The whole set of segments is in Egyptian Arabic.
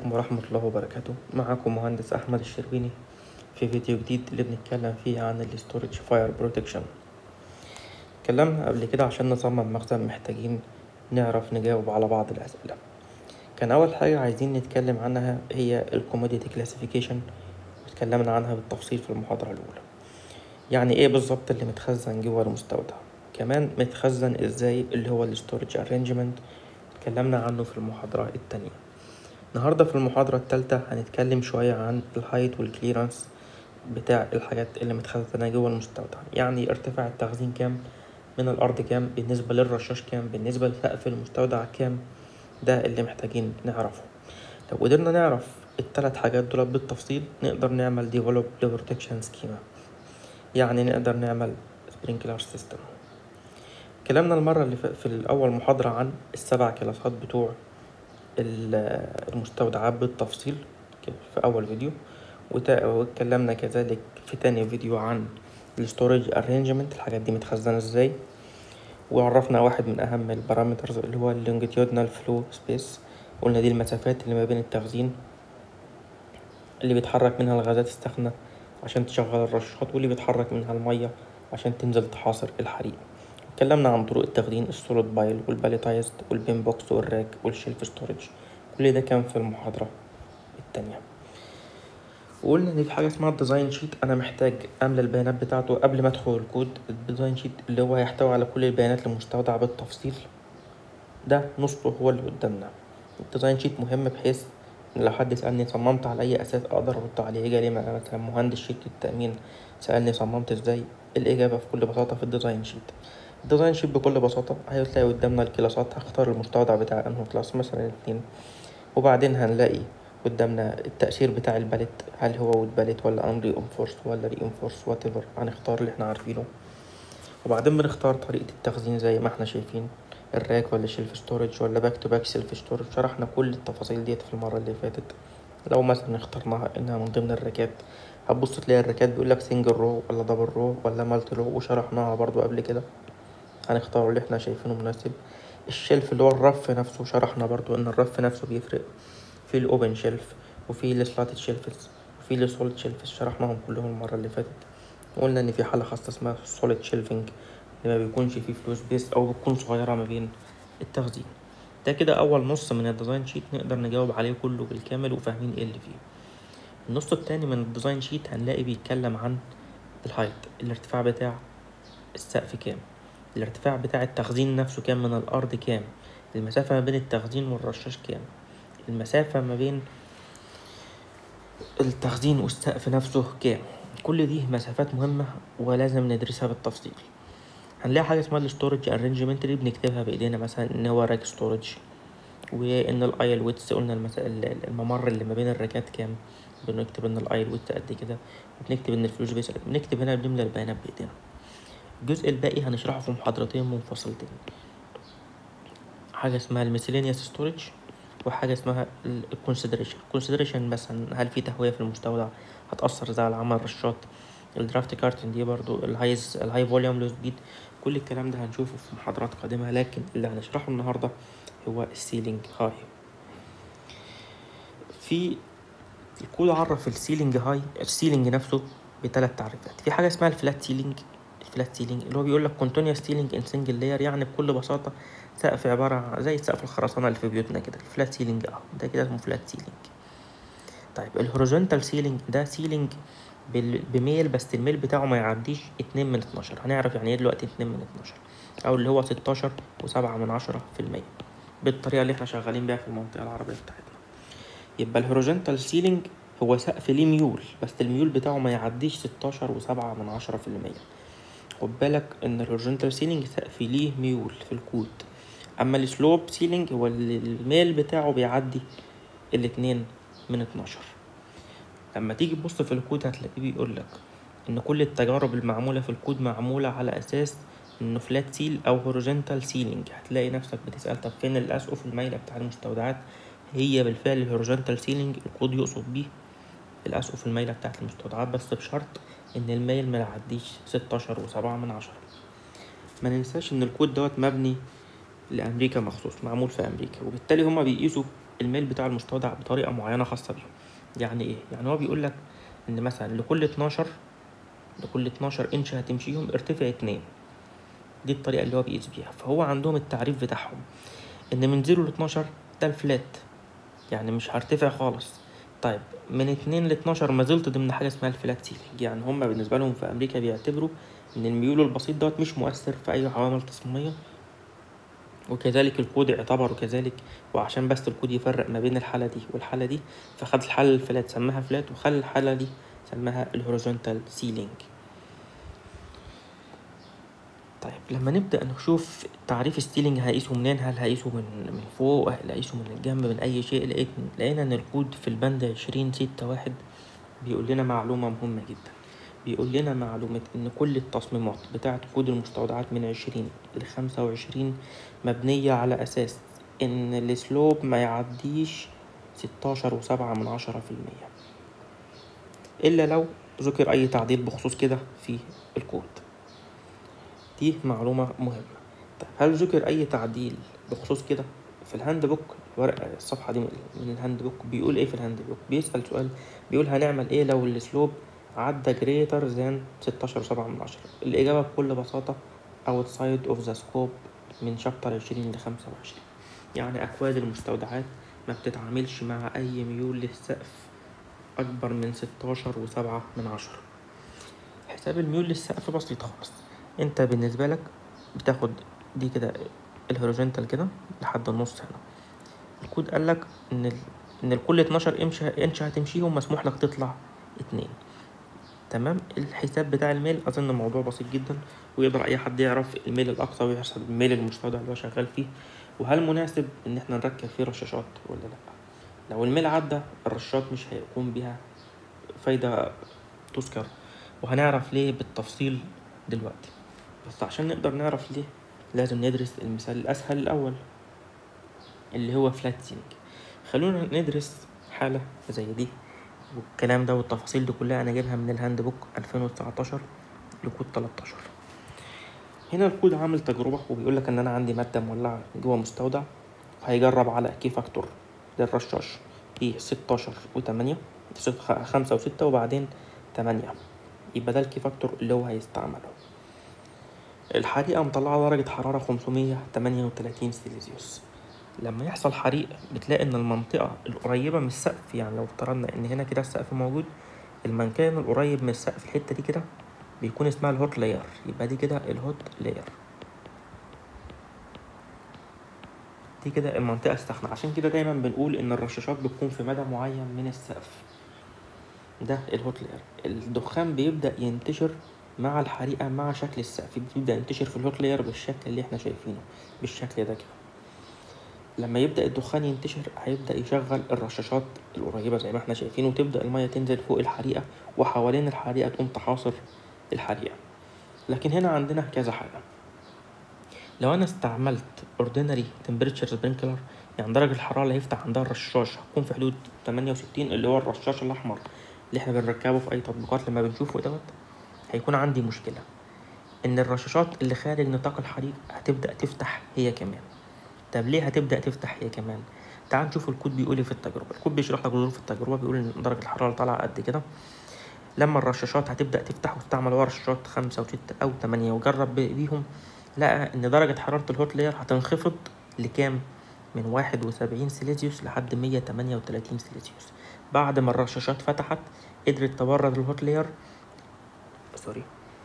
عليكم ورحمة الله وبركاته معكم مهندس أحمد الشربيني في فيديو جديد اللي بنتكلم فيه عن الستورج فاير بروتكشن اتكلمنا قبل كده عشان نصمم مخزن محتاجين نعرف نجاوب على بعض الأسئلة كان أول حاجة عايزين نتكلم عنها هي الكوموديتي كلاسيفيكيشن واتكلمنا عنها بالتفصيل في المحاضرة الأولى يعني ايه بالظبط اللي متخزن جوه المستودع كمان متخزن ازاي اللي هو الستورج ارينجمنت اتكلمنا عنه في المحاضرة التانية النهاردة في المحاضرة التالتة هنتكلم شوية عن الهايت والكليرنس بتاع الحاجات اللي متخزنة جوه المستودع يعني ارتفاع التخزين كام من الأرض كام بالنسبة للرشاش كام بالنسبة لسقف المستودع كام ده اللي محتاجين نعرفه لو قدرنا نعرف التلات حاجات دول بالتفصيل نقدر نعمل ديفلوب لبروتكشن سكيما يعني نقدر نعمل سبرينكلر سيستم كلامنا المرة اللي في الأول محاضرة عن السبع كلاسات بتوع المستودعات بالتفصيل في أول فيديو واتكلمنا كذلك في تاني فيديو عن الستورج ارينجمنت الحاجات دي متخزنة ازاي وعرفنا واحد من أهم البارامترز اللي هو اللونجيتيودنال فلو سبيس قلنا دي المسافات اللي ما بين التخزين اللي بيتحرك منها الغازات الساخنة عشان تشغل الرشاشات واللي بيتحرك منها المية عشان تنزل تحاصر الحريق اتكلمنا عن طرق التخزين السوليد بايل والباليتايزد والبين بوكس والراك والشيلف ستورج كل ده كان في المحاضرة التانية وقلنا ان في حاجة اسمها الديزاين شيت انا محتاج املى البيانات بتاعته قبل ما ادخل الكود الديزاين شيت اللي هو هيحتوي على كل البيانات المستودعة بالتفصيل ده نصه هو اللي قدامنا الديزاين شيت مهم بحيث لو حد سألني صممت على أي أساس أقدر أرد عليه جالي مثلا مهندس شركة التأمين سألني صممت إزاي الإجابة في كل بساطة في الديزاين شيت الديزاين شيت بكل بساطة هتلاقي قدامنا الكلاسات هختار المستودع بتاع أنه كلاس مثلا اتنين وبعدين هنلاقي قدامنا التأثير بتاع الباليت هل هو وود باليت ولا ان ري انفورس ولا ري انفورس وات ايفر هنختار اللي احنا عارفينه وبعدين بنختار طريقة التخزين زي ما احنا شايفين الراك ولا شيلف ستورج ولا باك تو باك سيلف ستورج شرحنا كل التفاصيل ديت في المرة اللي فاتت لو مثلا اخترناها انها من ضمن الراكات هتبص تلاقي الراكات بيقولك سنجل رو ولا دبل رو ولا مالتي رو وشرحناها برضو قبل كده هنختار اللي احنا شايفينه مناسب الشلف اللي هو الرف نفسه شرحنا برضو ان الرف نفسه بيفرق في الاوبن شيلف وفي السلاتد شيلفز وفي السوليد شيلفز شرحناهم كلهم المرة اللي فاتت وقلنا ان في حالة خاصة اسمها سوليد شيلفنج اللي ما بيكونش فيه فلو سبيس او بتكون صغيرة ما بين التخزين ده كده اول نص من الديزاين شيت نقدر نجاوب عليه كله بالكامل وفاهمين ايه اللي فيه النص التاني من الديزاين شيت هنلاقي بيتكلم عن الهايت الارتفاع بتاع السقف كام الارتفاع بتاع التخزين نفسه كام من الارض كام المسافة ما بين التخزين والرشاش كام المسافة ما بين التخزين والسقف نفسه كام كل دي مسافات مهمة ولازم ندرسها بالتفصيل هنلاقي حاجة اسمها الستورج ارينجمنت اللي بنكتبها بايدينا مثلا ان هو راك ستورج وان الايل ويتس قلنا المس... الممر اللي ما بين الراكات كام بنكتب ان الايل ويتس قد كده وبنكتب ان الفلوس بيس بنكتب هنا بنملى البيانات بايدينا الجزء الباقي هنشرحه في محاضرتين منفصلتين حاجة اسمها الميسيلينيوس ستورج وحاجة اسمها الكونسيدريشن الكونسيدريشن مثلا هل في تهوية في المستودع هتأثر ازاي على عمل الرشات الدرافت كارتن دي برضو الهايز الهاي فوليوم لو سبيد كل الكلام ده هنشوفه في محاضرات قادمة لكن اللي هنشرحه النهاردة هو السيلينج هاي في الكود عرف السيلينج هاي السيلينج نفسه بثلاث تعريفات في حاجة اسمها الفلات سيلينج الفلات سيلينج اللي هو بيقول لك كونتينيوس سيلينج ان سنجل لاير يعني بكل بساطة سقف عبارة عن زي سقف الخرسانة اللي في بيوتنا كده الفلات سيلينج اه ده كده اسمه فلات سيلينج طيب الهوريزونتال سيلينج ده سيلينج بميل بس الميل بتاعه ما يعديش اتنين من اتناشر هنعرف يعني ايه دلوقتي اتنين من اتناشر او اللي هو ستاشر وسبعة من عشرة في المية بالطريقة اللي احنا شغالين بيها في المنطقة العربية بتاعتنا يبقى الهوريزونتال سيلينج هو سقف ليه ميول بس الميول بتاعه ما يعديش ستاشر وسبعة من عشرة في المية خد بالك ان الهوريزونتال سيلينج سقف ليه ميول في الكود اما السلوب سيلينج هو الميل بتاعه بيعدي الاتنين من اتناشر لما تيجي تبص في الكود هتلاقيه بيقول لك ان كل التجارب المعموله في الكود معموله على اساس انه فلات سيل او هوريزونتال سيلينج هتلاقي نفسك بتسال طب فين الاسقف المايله بتاع المستودعات هي بالفعل الهوريزونتال سيلينج الكود يقصد بيه الاسقف المايله بتاعت المستودعات بس بشرط ان الميل ما يعديش ستاشر وسبعة من عشرة ما ننساش ان الكود دوت مبني لامريكا مخصوص معمول في امريكا وبالتالي هما بيقيسوا الميل بتاع المستودع بطريقه معينه خاصه بيهم يعني ايه يعني هو بيقول لك ان مثلا لكل 12 لكل 12 انش هتمشيهم ارتفع اتنين دي الطريقه اللي هو بيقيس بيها فهو عندهم التعريف بتاعهم ان من 0 ل 12 ده الفلات يعني مش هرتفع خالص طيب من 2 ل 12 ما زلت ضمن حاجه اسمها الفلات سيلينج يعني هم بالنسبه لهم في امريكا بيعتبروا ان الميول البسيط دوت مش مؤثر في اي عوامل تصميميه وكذلك الكود اعتبره كذلك وعشان بس الكود يفرق ما بين الحالة دي والحالة دي فخد الحالة الفلات سماها فلات وخلى الحالة دي سماها الهوريزونتال سيلينج طيب لما نبدأ نشوف تعريف السيلينج هقيسه منين هل هقيسه من من فوق هل هقيسه من الجنب من أي شيء لقيت لقينا إن الكود في البند عشرين ستة واحد بيقول لنا معلومة مهمة جدا بيقول لنا معلومة إن كل التصميمات بتاعة كود المستودعات من عشرين لخمسة وعشرين مبنية على أساس إن السلوب ما يعديش ستاشر وسبعة من عشرة في المية إلا لو ذكر أي تعديل بخصوص كده في الكود دي معلومة مهمة طيب هل ذكر أي تعديل بخصوص كده في الهاند بوك ورقة الصفحة دي من الهاند بوك بيقول إيه في الهاند بوك بيسأل سؤال بيقول هنعمل إيه لو السلوب عدى greater than ستاشر وسبعة من عشرة الإجابة بكل بساطة outside of the scope من شابتر عشرين لخمسة وعشرين يعني أكواد المستودعات ما بتتعاملش مع أي ميول للسقف أكبر من ستاشر وسبعة من عشرة حساب الميول للسقف بسيط خالص انت بالنسبة لك بتاخد دي كده الهوريزونتال كده لحد النص هنا الكود قالك ان ال... ان الكل 12 انش انش هتمشيهم مسموح لك تطلع اتنين تمام الحساب بتاع الميل اظن موضوع بسيط جدا ويقدر اي حد يعرف الميل الاقصى ويحسب الميل المستودع اللي هو شغال فيه وهل مناسب ان احنا نركب فيه رشاشات ولا لا لو الميل عدى الرشاشات مش هيقوم بها فايدة تذكر وهنعرف ليه بالتفصيل دلوقتي بس عشان نقدر نعرف ليه لازم ندرس المثال الأسهل الأول اللي هو فلات سينج خلونا ندرس حالة زي دي والكلام ده والتفاصيل دي كلها أنا جايبها من الهاند بوك 2019 لكود 13 هنا الكود عامل تجربة وبيقول لك إن أنا عندي مادة مولعة جوه مستودع وهيجرب على كي فاكتور للرشاش ايه ستاشر وتمانية خمسة وستة وبعدين تمانية يبقى ده الكي فاكتور اللي هو هيستعمله الحريقة مطلعة درجة حرارة خمسمية تمانية وتلاتين سيليزيوس لما يحصل حريق بتلاقي ان المنطقة القريبة من السقف يعني لو افترضنا ان هنا كده السقف موجود المكان القريب من السقف الحتة دي كده بيكون اسمها الهوت لاير يبقى دي كده الهوت لاير دي كده المنطقة الساخنة عشان كده دايما بنقول ان الرشاشات بتكون في مدى معين من السقف ده الهوت لاير الدخان بيبدأ ينتشر مع الحريقة مع شكل السقف بيبدأ ينتشر في الهوت لاير بالشكل اللي احنا شايفينه بالشكل ده كده لما يبدأ الدخان ينتشر هيبدأ يشغل الرشاشات القريبة زي ما احنا شايفين وتبدأ المية تنزل فوق الحريقة وحوالين الحريقة تقوم تحاصر الحريقة لكن هنا عندنا كذا حاجة لو أنا استعملت ordinary temperature sprinkler يعني درجة الحرارة اللي هيفتح عندها الرشاش هتكون في حدود تمانية وستين اللي هو الرشاش الأحمر اللي احنا بنركبه في أي تطبيقات لما بنشوفه دوت هيكون عندي مشكلة إن الرشاشات اللي خارج نطاق الحريق هتبدأ تفتح هي كمان طب ليه هتبدأ تفتح هي كمان تعال نشوف الكود بيقول ايه في التجربة الكود بيشرح لك ظروف التجربة بيقول إن درجة الحرارة طالعة قد كده لما الرشاشات هتبدأ تفتح واستعمل هو رشاشات خمسة وستة أو تمانية وجرب بيهم لقى إن درجة حرارة الهوت لاير هتنخفض لكام؟ من واحد وسبعين سيليزيوس لحد مية تمانية وتلاتين سيليزيوس بعد ما الرشاشات فتحت قدرت تبرد الهوت لاير سوري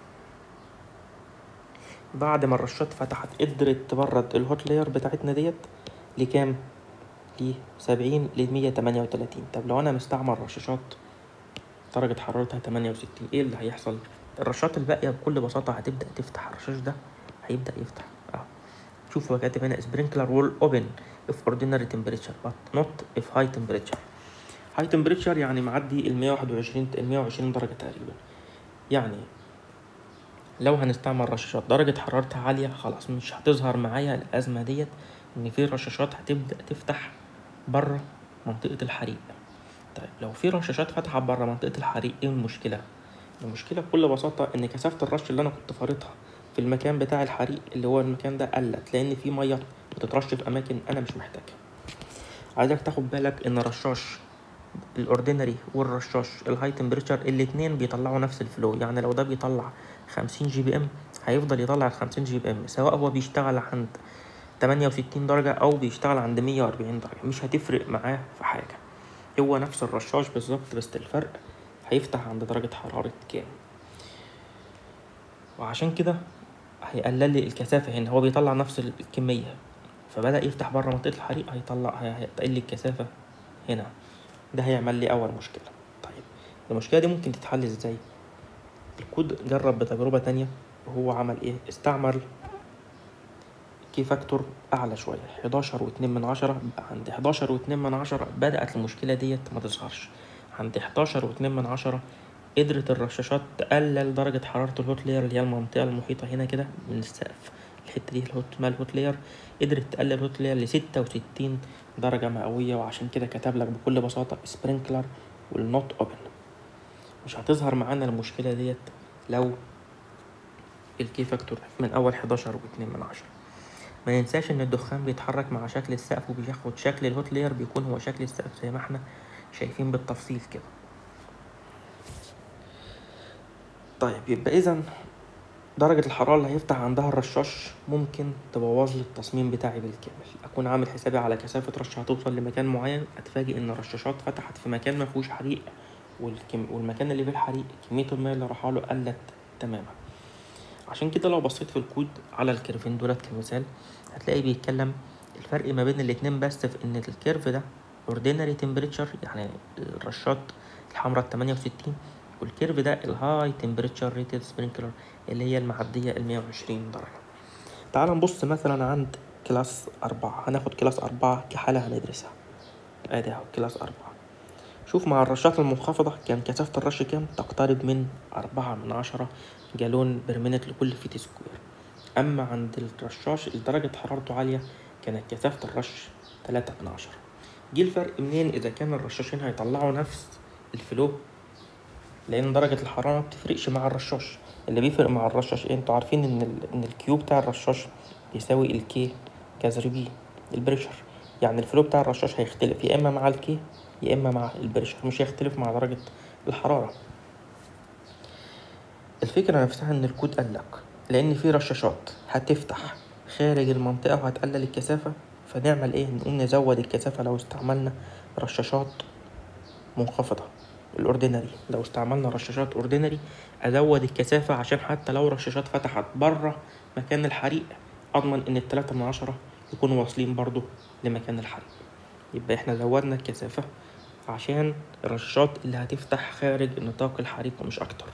بعد ما الرشات فتحت قدرت تبرد الهوت لاير بتاعتنا ديت لكام؟ ل سبعين لمية تمانية وتلاتين طب لو أنا مستعمل رشاشات درجة حرارتها تمانية وستين ايه اللي هيحصل؟ الرشاشات الباقية بكل بساطة هتبدأ تفتح الرشاش ده هيبدأ يفتح اه شوف هو كاتب هنا sprinkler will open if ordinary temperature but not if high temperature high temperature يعني معدي المية واحد وعشرين المية وعشرين درجة تقريبا يعني لو هنستعمل رشاشات درجة حرارتها عالية خلاص مش هتظهر معايا الأزمة ديت إن في رشاشات هتبدأ تفتح بره منطقة الحريق طيب لو في رشاشات فتحت بره منطقة الحريق ايه المشكلة؟ المشكلة بكل بساطة إن كثافة الرش اللي أنا كنت فارضها في المكان بتاع الحريق اللي هو المكان ده قلت لأن في مية بتترش في أماكن أنا مش محتاجها عايزك تاخد بالك ان رشاش الاوردينري والرشاش الهاي تمبريتشر الاتنين بيطلعوا نفس الفلو يعني لو ده بيطلع خمسين جي بي ام هيفضل يطلع الخمسين جي بي ام سواء هو بيشتغل عند تمانية وستين درجة أو بيشتغل عند مية وأربعين درجة مش هتفرق معاه في حاجة هو نفس الرشاش بالظبط بس الفرق هيفتح عند درجة حرارة كام وعشان كده هيقلل لي الكثافة هنا هو بيطلع نفس الكمية فبدأ يفتح بره منطقة الحريق هيطلع هيقل لي الكثافة هنا ده هيعمل لي أول مشكلة طيب المشكلة دي ممكن تتحل ازاي الكود جرب بتجربة تانية وهو عمل ايه استعمل كي فاكتور أعلى شوية حداشر واتنين من عشرة عند حداشر واتنين من عشرة بدأت المشكلة ديت ما تظهرش عند حداشر واتنين من عشرة قدرت الرشاشات تقلل درجة حرارة الهوت لاير اللي هي المنطقة المحيطة هنا كده من السقف الحتة دي الهوت اسمها الهوت لاير قدرت تقلل الهوت لاير لستة وستين درجة مئوية وعشان كده كتب لك بكل بساطة سبرينكلر والنوت اوبن مش هتظهر معانا المشكلة ديت لو الكي فاكتور من أول حداشر واتنين من عشرة ما ننساش ان الدخان بيتحرك مع شكل السقف وبياخد شكل الهوت لاير بيكون هو شكل السقف زي ما احنا شايفين بالتفصيل كده طيب يبقى اذا درجة الحرارة اللي هيفتح عندها الرشاش ممكن تبوظ لي التصميم بتاعي بالكامل أكون عامل حسابي على كثافة رش هتوصل لمكان معين أتفاجئ إن الرشاشات فتحت في مكان ما فيهوش حريق والكم... والمكان اللي فيه الحريق كمية المية اللي رايحة له قلت تماما عشان كده لو بصيت في الكود على الكيرفين دولت كمثال هتلاقي بيتكلم الفرق ما بين الاتنين بس في ان الكيرف ده اوردينري تمبريتشر يعني الرشات الحمراء التمانية وستين والكيرف ده الهاي تمبريتشر ريتد سبرينكلر اللي هي المعدية المية وعشرين درجة تعال نبص مثلا عند كلاس أربعة هناخد كلاس أربعة كحالة هندرسها ادي اهو كلاس أربعة شوف مع الرشات المنخفضة كان كثافة الرش كام تقترب من أربعة من عشرة جالون برمنت لكل فيت سكوير أما عند الرشاش اللي درجة حرارته عالية كانت كثافة الرش تلاتة من عشرة جه الفرق منين إذا كان الرشاشين هيطلعوا نفس الفلو لأن درجة الحرارة مبتفرقش مع الرشاش اللي بيفرق مع الرشاش إيه انتوا عارفين إن ال... إن الكيو بتاع الرشاش يساوي الكي كسر بي البريشر يعني الفلو بتاع الرشاش هيختلف يا إما مع الكي يا إما مع البريشر مش هيختلف مع درجة الحرارة الفكرة نفسها إن الكود قالك لأن في رشاشات هتفتح خارج المنطقة وهتقلل الكثافة فنعمل إيه نقوم نزود الكثافة لو استعملنا رشاشات منخفضة الأوردينري لو استعملنا رشاشات أوردينري أزود الكثافة عشان حتى لو رشاشات فتحت بره مكان الحريق أضمن إن التلاتة من عشرة يكونوا واصلين برضو لمكان الحريق يبقى إحنا زودنا الكثافة عشان الرشاشات اللي هتفتح خارج نطاق الحريق ومش أكتر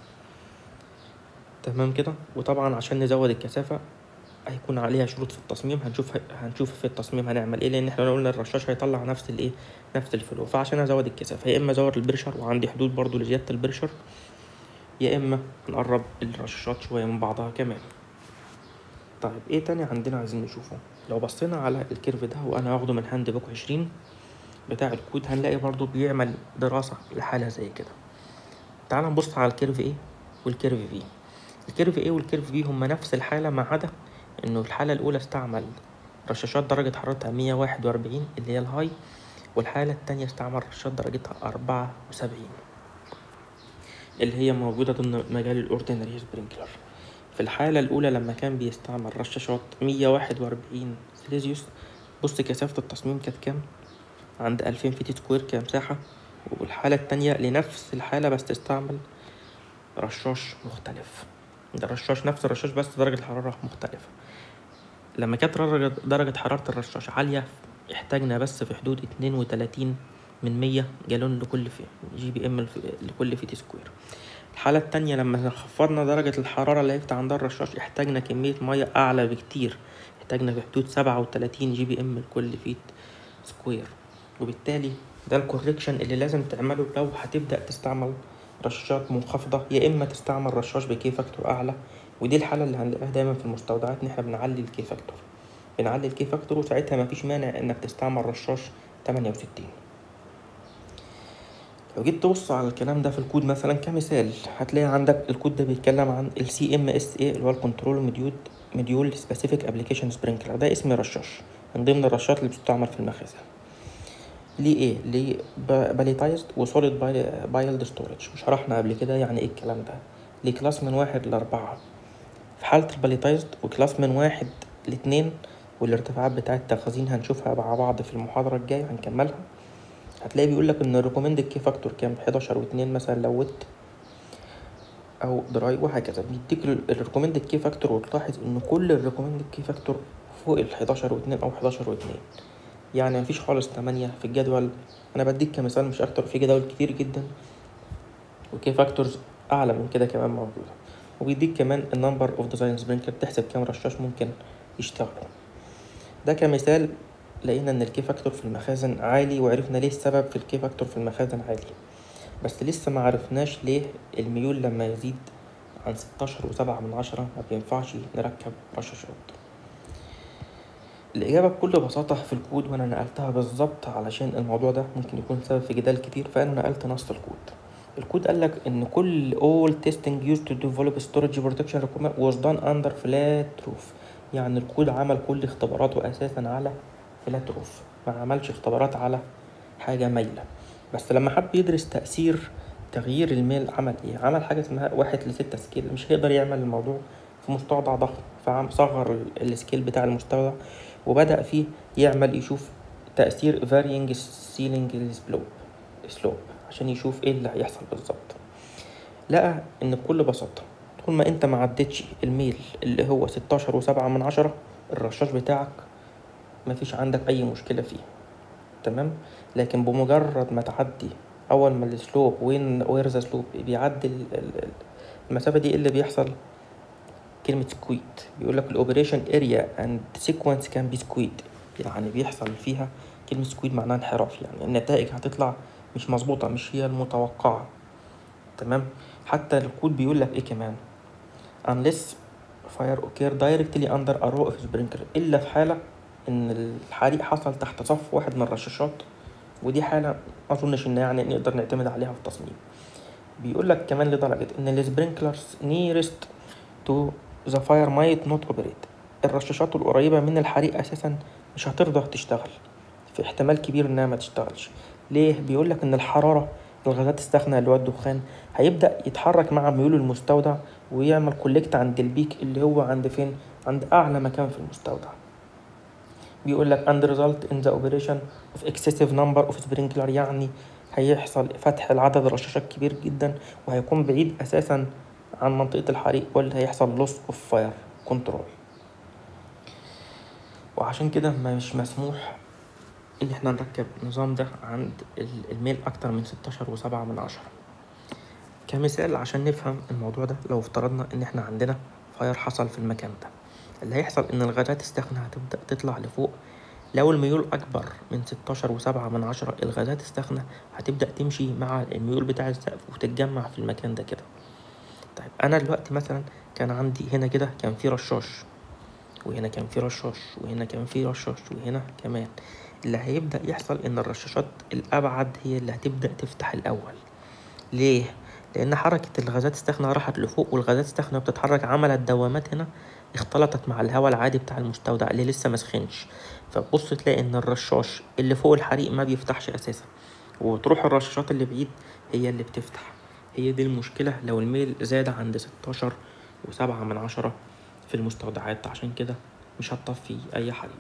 تمام كده وطبعا عشان نزود الكثافة هيكون عليها شروط في التصميم هنشوف هنشوف في التصميم هنعمل ايه لان احنا قلنا الرشاش هيطلع نفس الايه نفس الفلو فعشان ازود الكثافه يا اما ازود البريشر وعندي حدود برضو لزياده البريشر يا اما نقرب الرشاشات شويه من بعضها كمان طيب ايه تاني عندنا عايزين نشوفه لو بصينا على الكيرف ده وانا واخده من هاند بوك عشرين بتاع الكود هنلاقي برضو بيعمل دراسة لحالة زي كده تعال نبص على الكيرف ايه والكيرف بي الكيرف ايه والكيرف بي هما نفس الحالة ما عدا انه الحالة الأولى استعمل رشاشات درجة حرارتها مية واحد وأربعين اللي هي الهاي والحالة التانية استعمل رشاشات درجتها أربعة وسبعين اللي هي موجودة ضمن مجال الأوردينري سبرينكلر في الحالة الأولى لما كان بيستعمل رشاشات مية واحد وأربعين سيليزيوس بص كثافة التصميم كانت كام عند ألفين فيت سكوير كمساحة والحالة التانية لنفس الحالة بس تستعمل رشاش مختلف ده الرشاش نفس الرشاش بس درجة الحرارة مختلفة لما كانت درجة, درجة حرارة الرشاش عالية احتاجنا بس في حدود اتنين وتلاتين من مية جالون لكل في جي بي ام لكل فيت سكوير الحالة التانية لما خفضنا درجة الحرارة اللي هيفتح عندها الرشاش احتاجنا كمية مية أعلى بكتير احتاجنا في حدود سبعة وتلاتين جي بي ام لكل فيت سكوير وبالتالي ده الكوريكشن اللي لازم تعمله لو هتبدأ تستعمل رشاشات منخفضة يا إما تستعمل رشاش بكي فاكتور أعلى ودي الحالة اللي هنلاقيها دايما في المستودعات إن إحنا بنعلي الكي فاكتور بنعلي الكي فاكتور وساعتها مفيش مانع إنك تستعمل رشاش تمانية وستين لو جيت تبص على الكلام ده في الكود مثلا كمثال هتلاقي عندك الكود ده بيتكلم عن ال CMSA اللي هو الكنترول مديول مديول سبيسيفيك ابلكيشن سبرينكلر ده اسم رشاش من ضمن الرشاشات اللي بتستعمل في المخازن ليه ايه ليه باليتايزد وسوليد بايلد ستورج وشرحنا قبل كده يعني ايه الكلام ده ليه كلاس من واحد لأربعة في حالة الباليتايزد وكلاس من واحد لاتنين والارتفاعات بتاعة التخزين هنشوفها مع بعض في المحاضرة الجاية هنكملها هتلاقي بيقول لك ان الريكومندد كي فاكتور كام 11 واتنين مثلا لو ويت او دراي وهكذا بيديك الريكومندد كي فاكتور وتلاحظ ان كل الريكومندد كي فاكتور فوق ال 11 واتنين او 11 واتنين يعني مفيش خالص تمانية في الجدول انا بديك كمثال مش اكتر في جداول كتير جدا وكي فاكتورز اعلى من كده كمان موجوده وبيديك كمان النمبر اوف ديزاين سبرينكلر تحسب كام رشاش ممكن يشتغلوا ده كمثال لقينا ان الكي فاكتور في المخازن عالي وعرفنا ليه السبب في الكي فاكتور في المخازن عالي بس لسه ما عرفناش ليه الميول لما يزيد عن ستاشر وسبعة من عشرة ما بينفعش نركب رشاشات الإجابة بكل بساطة في الكود وأنا نقلتها بالظبط علشان الموضوع ده ممكن يكون سبب في جدال كتير فأنا نقلت نص الكود الكود قال لك إن كل all testing used to develop storage protection requirement was done under flat roof يعني الكود عمل كل اختباراته أساسا على فلات روف ما عملش اختبارات على حاجة مايلة بس لما حب يدرس تأثير تغيير الميل عمل ايه عمل حاجة اسمها واحد لستة سكيل مش هيقدر يعمل الموضوع في مستودع ضخم فعم صغر السكيل بتاع المستودع وبدأ فيه يعمل يشوف تأثير varying ceiling slope slope عشان يشوف ايه اللي هيحصل بالظبط لقى ان بكل بساطة طول ما انت ما عدتش الميل اللي هو ستاشر وسبعة من عشرة الرشاش بتاعك مفيش عندك اي مشكلة فيه تمام لكن بمجرد ما تعدي اول ما السلوب وين وير ذا سلوب بيعدي المسافة دي اللي بيحصل كلمة سكويت بيقول لك الاوبريشن اريا اند سيكونس كان بي سكويت يعني بيحصل فيها كلمة سكويت معناها انحراف يعني النتائج هتطلع مش مظبوطة مش هي المتوقعة تمام حتى الكود بيقول لك ايه كمان unless fire occur directly under a row of sprinkler الا في حالة ان الحريق حصل تحت صف واحد من الرشاشات ودي حالة ما اظنش ان يعني نقدر نعتمد عليها في التصميم بيقول لك كمان لدرجة ان السبرينكلرز nearest to the fire might not operate الرشاشات القريبة من الحريق اساسا مش هترضى تشتغل في احتمال كبير انها ما تشتغلش ليه بيقول لك ان الحرارة الغازات الساخنة اللي هو الدخان هيبدأ يتحرك مع ميول المستودع ويعمل كولكت عند البيك اللي هو عند فين عند أعلى مكان في المستودع بيقول لك and result in the operation of excessive number of sprinkler يعني هيحصل فتح العدد الرشاشات كبير جدا وهيكون بعيد أساسا عن منطقة الحريق واللي هيحصل loss of fire control وعشان كده مش مسموح ان احنا نركب النظام ده عند الميل اكتر من ستاشر وسبعة من عشرة كمثال عشان نفهم الموضوع ده لو افترضنا ان احنا عندنا فاير حصل في المكان ده اللي هيحصل ان الغازات الساخنة هتبدأ تطلع لفوق لو الميول اكبر من ستاشر وسبعة من عشرة الغازات الساخنة هتبدأ تمشي مع الميول بتاع السقف وتتجمع في المكان ده كده طيب انا دلوقتي مثلا كان عندي هنا كده كان في رشاش وهنا كان في رشاش وهنا كان في رشاش وهنا كمان اللي هيبدأ يحصل إن الرشاشات الأبعد هي اللي هتبدأ تفتح الأول ليه؟ لأن حركة الغازات الساخنة راحت لفوق والغازات الساخنة بتتحرك عملت دوامات هنا اختلطت مع الهواء العادي بتاع المستودع اللي لسه مسخنش فتبص تلاقي إن الرشاش اللي فوق الحريق ما بيفتحش أساسا وتروح الرشاشات اللي بعيد هي اللي بتفتح هي دي المشكلة لو الميل زاد عند ستاشر وسبعة من عشرة في المستودعات عشان كده مش هتطفي أي حريق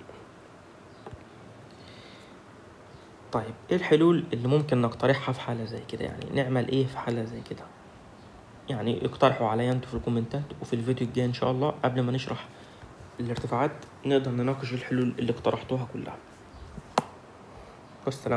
طيب ايه الحلول اللي ممكن نقترحها في حالة زي كده يعني نعمل ايه في حالة زي كده يعني اقترحوا عليا انتوا في الكومنتات وفي الفيديو الجاي ان شاء الله قبل ما نشرح الارتفاعات نقدر نناقش الحلول اللي اقترحتوها كلها والسلام